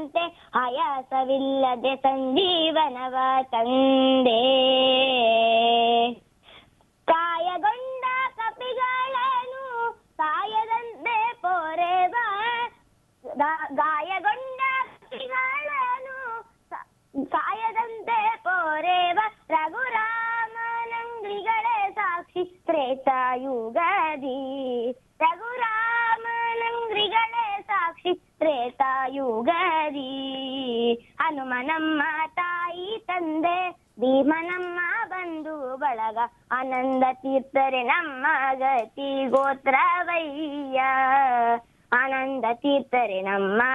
ಅಂತೆ ಆಯಾಸವಿಲ್ಲದೆ ಸಂಜೀವನವ ತಂದೆ ಕಾಯಗೊಂಡ ಕಪಿಗಳನ್ನು ಕಾಯದಂತೆ ಪೋರೆವ ಗಾ- ಗಾಯಗೊಂಡ ಕಪಿಗಳನ್ನು ಸಾ- ಸಾಯದಂತೆ ಪೋರೆವ ರಘುರಾಮನಂಗ್ರಿಗಳೇ ಸಾಕ್ಷಿ ತ್ರೇತಾಯುಗದಿ ರಘುರಾಮನಂಗ್ರಿಗಳೇ ಸಾಕ್ಷಿ ತ್ರೇತಾಯುಗದಿ ಹನುಮನಮ್ಮ ತಾಯಿ ತಂದೆ ಭೀಮನಮ್ಮ ಬಂಧು ಬಳಗ ಆನಂದ ತೀರ್ಥರೆ ನಮ್ಮ ಗತಿ ಗೋತ್ರವಯ್ಯ ಆನಂದ ತೀರ್ಥರೆ ನಮ್ಮ